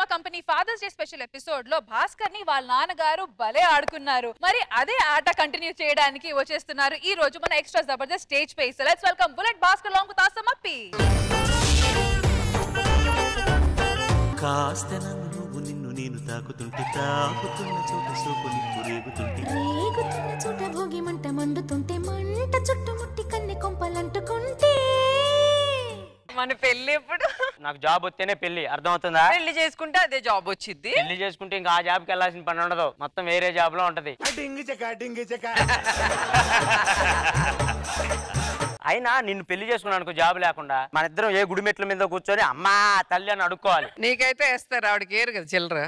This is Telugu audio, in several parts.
Drama company father's day special episode లో భాస్కర్ ని వాళ్ళ నాన్నగారు భలే ఆడుకున్నారు మరి అదే ఆట కంటిన్యూ చేయడానికి వచ్చేస్తున్నారు ఈ రోజు మన ఎక్స్ట్రా జబర్దస్త్ స్టేజ్ పే so let's welcome bullet Bhaskar long with awesome Appi కాస్త నన్ను నువ్వు నిన్ను నేను తాకుతుంటే తాకుతున్న చోట సోపు నిప్పు రేగుతుంటే రేగుతున్న చోట భోగి మంట మండుతుంటే మంట చుట్టుముట్టి కన్నె కొంపలంటుకుంటే మన పెళ్లి ఎప్పుడు నాకు జాబ్ వస్తేనే పెళ్లి అర్థమవుతుందా పెళ్లి చేసుకుంటే అదే జాబ్ వచ్చింది పెళ్లి చేసుకుంటే ఇంకా ఆ జాబ్కి వెళ్ళాల్సిన పని ఉండదు మొత్తం వేరే జాబ్ లో ఉంటది అయినా నిన్ను పెళ్లి చేసుకున్నాను జాబ్ లేకుండా మన ఇద్దరం ఏ గుడి మెట్ల మీద కూర్చొని అమ్మా తల్లి అని అడుక్కోవాలి నీకైతే వేస్తారు ఆవిడకి ఏరు కదా చిల్లర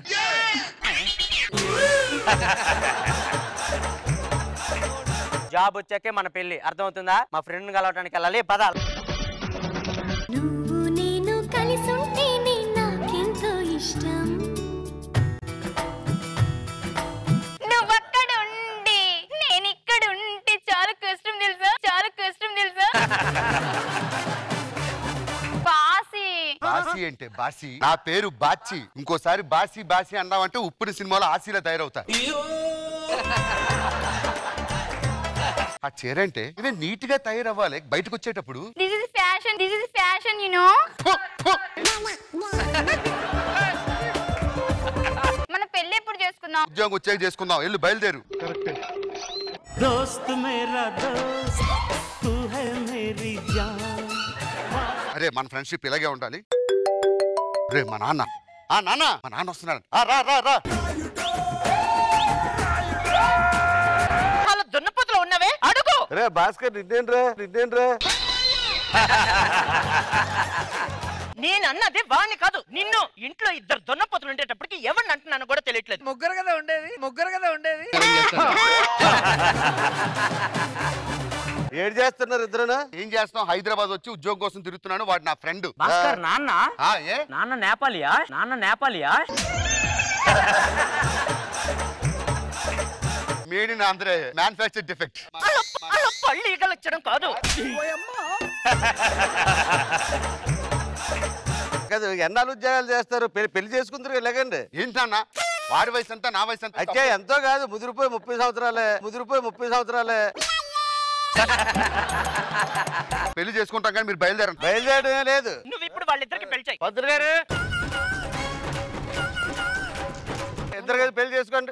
జాబ్ వచ్చాకే మన పెళ్లి అర్థమవుతుందా మా ఫ్రెండ్ కలవటానికి వెళ్ళాలి పదాలు నువ్వు నేను కలిసుంటేనే నాకెంతో ఇష్టం నువ్వక్కడ ఉండి నేను ఇక్కడ ఉంటే చాలా కష్టం తెలుసా చాలా కష్టం తెలుసా బాసి బాసి అంటే బాసి నా పేరు బాచి ఇంకోసారి బాసి బాసి అన్నావంటే ఉప్పుని సినిమాలో ఆశీలా తయారవుతా ఆ చీర అంటే ఇవే నీట్ గా తయారవ్వాలి బయటకు వచ్చేటప్పుడు this is fashion this is fashion you know మన పెళ్లి ఎప్పుడు చేసుకుందాం ఉద్యోగం వచ్చాక చేసుకుందాం వెళ్ళు బయలుదేరు దోస్త్ మేరా దోస్త్ తూ హై మేరీ జాన్ అరే మన ఫ్రెండ్షిప్ ఇలాగే ఉండాలి రే మా నాన్న ఆ నాన్న మా నాన్న వస్తున్నాడు ఆ, రా రా రా వాళ్ళ దున్నపోతులో ఉన్నవే అడుగు రే భాస్కర్ నిన్నేంట్రా నిన్నేంట్రా నేను అన్నది వాణ్ణి కాదు నిన్ను ఇంట్లో ఇద్దరు దున్నపోతులు ఉండేటప్పటికి ఎవరిని అంటున్నాను కూడా తెలియట్లేదు ముగ్గురు కదా ఉండేది ముగ్గురు కదా ఉండేది ఏడు చేస్తున్నారు ఇద్దరునా ఏం చేస్తాం హైదరాబాద్ వచ్చి ఉద్యోగం కోసం తిరుగుతున్నాడు వాడు నా ఫ్రెండ్ భాస్కర్ నాన్న ఆ, ఏ నాన్న నేపాలియా నాన్న నేపాలియా మేడ్ ఇన్ ఆంధ్రే మ్యానుఫ్యాక్చర్ డిఫెక్ట్ అలా పళ్ళు ఈగలొచ్చడం కాదు కదా ఎన్నాళ్ళు ఉద్యోగాలు చేస్తారు పెళ్లి పెళ్లి చేసుకుంటారు లేకండి ఏంటన్నా వాడి వయసు అంతా నా వయసు అంతా అచ్చా ఎంతో కాదు ముదిరిపోయి ముప్పై సంవత్సరాలే ముదిరిపోయి ముప్పై సంవత్సరాలే పెళ్లి చేసుకుంటాం కానీ మీరు బయలుదేరండి బయలుదేరడమే లేదు నువ్వు ఇప్పుడు వాళ్ళిద్దరికి పెళ్లి చేయి పంతులు గారు ఇద్దరు కలిసి పెళ్లి చేసుకోండి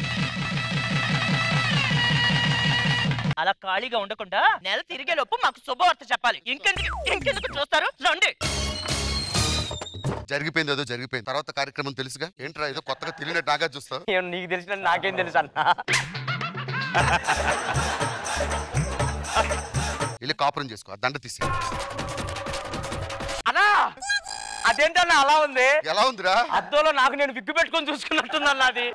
అలా ఖాళీగా ఉండకుండా నెల తిరిగే లోపు మాకు శుభవార్త చెప్పాలి ఇంకెందుకు ఇంకెందుకు చూస్తారు రండి జరిగిపోయింది ఏదో జరిగిపోయింది తర్వాత కార్యక్రమం తెలుసుగా ఏంట్రా ఏదో కొత్తగా తెలియనట్టు నాగా చూస్తావు ఏం నీకు తెలిసిన నాకేం తెలుసు అన్న వెళ్ళి కాపురం చేసుకో ఆ దండ తీసి అన్నా అదేంటన్నా అలా ఉంది ఎలా ఉందిరా అద్దంలో నాకు నేను విగ్గు పెట్టుకొని చూసుకున్నట్టుంది అన్న అది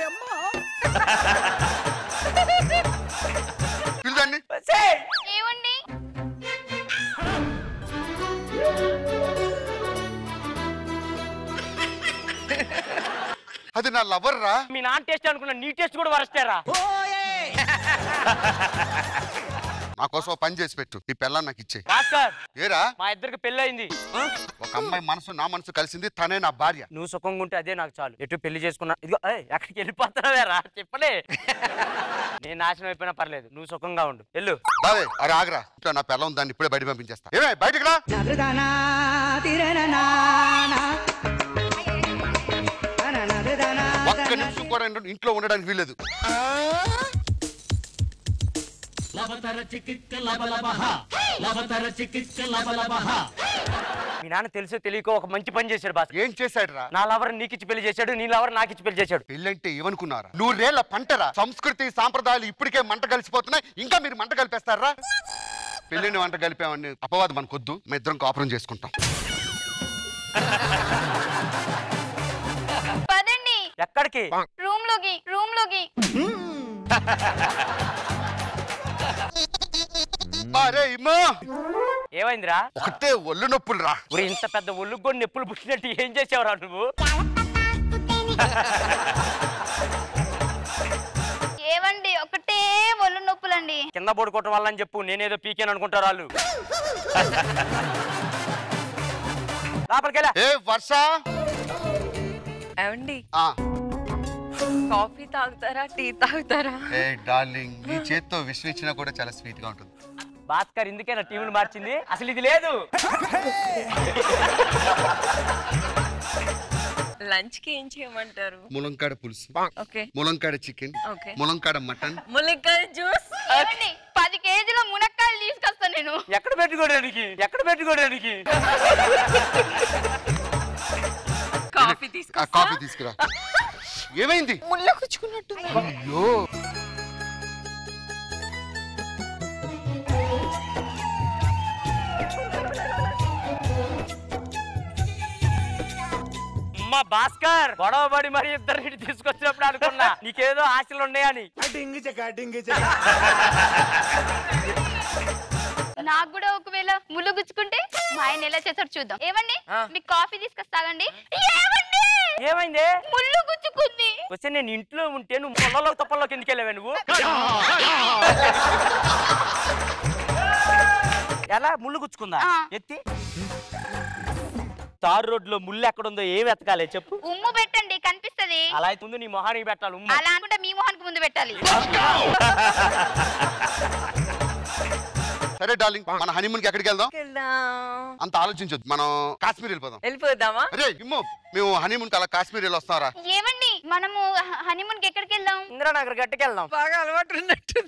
పిల్లదాన్ని ఏమండి అది నా లవర్ రా మీ నాన్న టేస్ట్ అనుకున్న నీ టేస్ట్ కూడా వరస్తారా నా కోసం ఓ పని చేసి పెట్టు ఈ పిల్లని నాకు ఇచ్చే భాస్కర్ ఏరా మా ఇద్దరికి పెళ్లి అయింది ఒక అమ్మాయి మనసు నా మనసు కలిసింది తనే నా భార్య నువ్వు సుఖంగా ఉంటే అదే నాకు చాలు ఎటు పెళ్లి చేసుకున్నా ఇదిగో ఏయ్, ఎక్కడికి వెళ్ళిపోతున్నావేరా చెప్పలే నేను నాశనం అయిపోయినా పర్లేదు నువ్వు సుఖంగా ఉండు వెళ్ళు బావే అరే ఆగరా ఇంట్లో నా పిల్ల దాన్ని ఇప్పుడే బయట పంపించేస్తా ఏమే బయటకు రా ఒక్క నిమిషం కూడా ఇంట్లో ఉండడానికి వీలేదు మీ నాన్న తెలిసో తెలియకో ఒక మంచి పని చేశాడు బాస్ ఏం చేశాడు రా నా లవర్ నీకు ఇచ్చి పెళ్లి చేశాడు నీ లవర్ నాకు ఇచ్చి పెళ్లి చేశాడు పెళ్ళంటే ఏమనుకున్నారా నూరేళ్ల పంటరా సంస్కృతి సాంప్రదాయాలు ఇప్పటికే మంట కలిసిపోతున్నాయి ఇంకా మీరు మంట కలిపేస్తారా పెళ్ళిని వంట కలిపామని అపవాదం మనకొద్దు మీ ఇద్దరం కాపురం చేసుకుంటాం పదండి ఎక్కడికి రూమ్ లోకి రూమ్ లోకి అరే ఇమ్మా ఏమైందిరా ఒకటే ఒళ్ళు నొప్పులు రా ఒరే ఇంత పెద్ద ఒళ్ళు కూడా నొప్పులు పుట్టినట్టు ఏం చేసావురా నువ్వు ఏవండి ఒకటే ఒళ్ళు నొప్పులండి కింద పడుకోవటం వల్ల అని చెప్పు నేనేదో పీకేను అనుకుంటారు వాళ్ళు లోపలికెళ్ళా ఏ వర్ష ఏమండి ఆ, కాఫీ తాగుతారా టీ తాగుతారా ఏ డార్లింగ్ నీ చేత్తో విషయం ఇచ్చినా కూడా చాలా స్వీట్ గా ఉంటుంది భాస్కర్ ఇందుకే నా టీంను మార్చింది అసలు ఇది లేదు లంచ్ కి ఏం చేయమంటారు ములంకాడ పులుసు ఓకే ములంకాడ చికెన్ ఓకే ములంకాడ మటన్ ములక్కాయ జ్యూస్ ఏమండి పది కేజీల మునక్కాయలు తీసుకొస్తాను నేను ఎక్కడ పెట్టుకోవడానికి ఎక్కడ పెట్టుకోవడానికి కాఫీ ఆ, తీసుకొస్తా కాఫీ తీసుకురా ఏమైంది ముళ్ళ కుచ్చుకున్నట్టు అయ్యో అమ్మ భాస్కర్ గొడవ పడి మరి ఇద్దరిని తీసుకొచ్చినప్పుడు అనుకున్నా నీకేదో ఆశలు ఉన్నాయని నాకు కూడా ఒకవేళ ముళ్ళు గుచ్చుకుంటే మా ఆయన ఎలా చేస్తాడు చూద్దాం ఏమండి ఆ. మీకు కాఫీ తీసుకొస్తాగండి ఏమండి ఏమైంది ముళ్ళు గుచ్చుకుంది వచ్చే నేను ఇంట్లో ఉంటే నువ్వు పొలంలో తప్పల్లోకి ఎందుకు వెళ్ళావే నువ్వు ఎలా ముళ్ళు గుచ్చుకుందా ఆ. ఎత్తి తారు రోడ్లో ముళ్ళు ఎక్కడుందో ఏం ఎతకాలే చెప్పు ఉమ్ము పెట్టండి కనిపిస్తది అలా అయితే ముందు నీ మొహానికి పెట్టాలి ఉమ్మ అలా అనుకుంటే మీ మొహానికి ముందు పెట్టాలి సరే డార్లింగ్ మన హనీమూన్ కి ఎక్కడికి వెళ్దాం వెళ్దాం అంత ఆలోచించొద్దు మనం కాశ్మీర్ వెళ్ళిపోదాం వెళ్ళిపోదామా అరే ఇమ్మో మేము హనీమూన్ కి అలా కాశ్మీర్ వెళ్ళి వస్తారా ఏమండి మనము హనీమూన్ కి ఎక్కడికి వెళ్దాం ఇందిరానగర్ గట్టుకు వెళ్దాం బాగా అలవాటు ఉన్నట్టు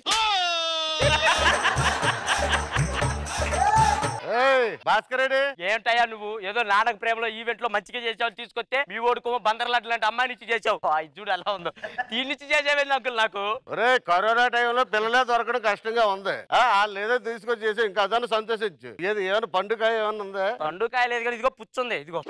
భాస్కర్ రెడ్డి ఏంటయ్యా నువ్వు ఏదో నాటక ప్రేమలో ఈవెంట్ లో మంచిగా చేసావు తీసుకొస్తే మీ ఓడుకో బందర్లాంటి లాంటి అమ్మాయి నుంచి చేసావు ఆ, ఇది చూడు ఎలా ఉందో దీని నుంచి చేసావేంది అంకుల్ నాకు ఒరే కరోనా టైంలో పిల్లలే దొరకడం కష్టంగా ఉంది ఆ, వాళ్ళు ఏదో తీసుకొచ్చి చేసి ఇంకా అదನ್ನು సంతోషించు ఏది ఏమైనా పండుగ ఏమైనా ఉందా పండు కాయలేదు కానీ ఇదిగో పుచ్చుంది ఇదిగో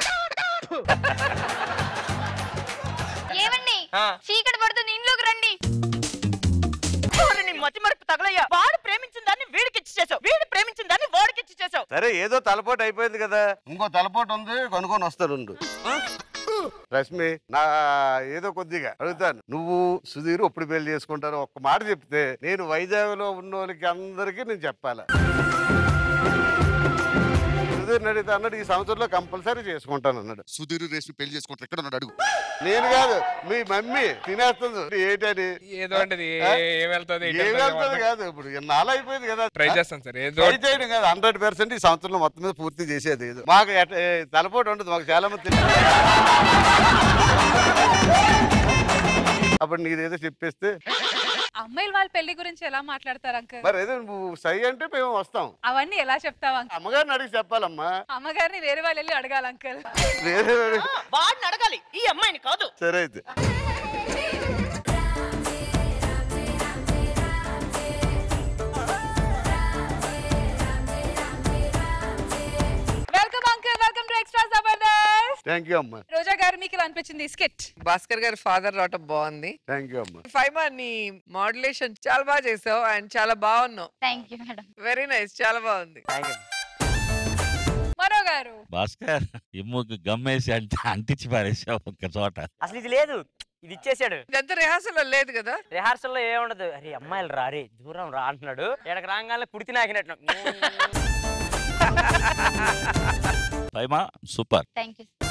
ఏమండి ఆ. చీకటి పడుతుంది ఇంట్లోకి రండి ఓరి నీ మతి మరుపు తగలయ్యా వాడు ప్రేమించిన దాన్ని వీడికి ఇచ్చి చేసావు వీడు ప్రేమించిన దాన్ని వాడికి ఇచ్చి చేసావు సరే ఏదో తలపోటు అయిపోయింది కదా ఇంకో తలపోటు ఉంది కొనుక్కొని వస్తాను ఉండు. రశ్మి నా ఏదో కొద్దిగా అడుగుతాను నువ్వు సుధీర్ ఎప్పుడు పెళ్లి చేసుకుంటారు ఒక్క మాట చెప్తే నేను వైజాగ్ లో ఉన్న వాళ్ళకి అందరికీ నేను చెప్పాలా సుధీర్ అడిగితే అన్నాడు ఈ సంవత్సరంలో కంపల్సరీ చేసుకుంటాను అన్నాడు సుధీర్ రేసి పెళ్లి చేసుకుంటారు ఎక్కడ ఉన్నాడు అడుగు నేను కాదు మీ మమ్మీ తినేస్తుంది ఏంటని ఏదో అంటది ఆ? ఏం వెళ్తుంది ఏం వెళ్తుంది కాదు ఇప్పుడు నాలో అయిపోయింది కదా ట్రై చేస్తాను సార్ ఏదో ట్రై చేయడం కాదు హండ్రెడ్ పర్సెంట్ ఈ సంవత్సరంలో మొత్తం మీద పూర్తి చేసేది ఏదో మాకు ఎట- ఏ, తలపోటు ఉండదు మాకు చాలా మంది తెలుసు అప్పుడు నీదేదో చెప్పేస్తే అమ్మాయిలు వాళ్ళ పెళ్లి గురించి ఎలా మాట్లాడతారు అంకుల్ మరి ఏదో నువ్వు సై అంటే మేము వస్తాం అవన్నీ ఎలా చెప్తావు అంకుల్ అమ్మగారిని అడిగి చెప్పాలమ్మా అమ్మగారిని వేరే వాళ్ళు వెళ్ళి అడగాలి అంకుల్ వేరే వాడి- వాడిని అడగాలి ఈ అమ్మాయిని కాదు సరే అయితే welcome uncle welcome to extra Jabardasth thank you అమ్మా రోజా గారు మీకు ఇలా అనిపించింది స్కిట్ భాస్కర్ గారి ఫాదర్ రావటం బాగుంది థ్యాంక్ యూ అమ్మా ఫైమా నీ మాడ్యులేషన్ చాలా బాగా చేసావు అండ్ చాలా బాగున్నావు thank you madam very nice చాలా బాగుంది మనో గారు భాస్కర్ ఎమ్ముకి గమ్మేసి అంటే అంటించి పారేసావు ఒక్క చోట అసలు ఇది లేదు ఇది ఇచ్చేసాడు ఇదంతా రిహార్సల్ లేదు కదా రిహార్సల్ లో ఏముండదు అరే అమ్మాయిలు రా రే దూరం రా అంటున్నాడు ఎక్కడికి రాగానే కుడితి నాకినట్టు పైమా సూపర్ థ్యాంక్ యూ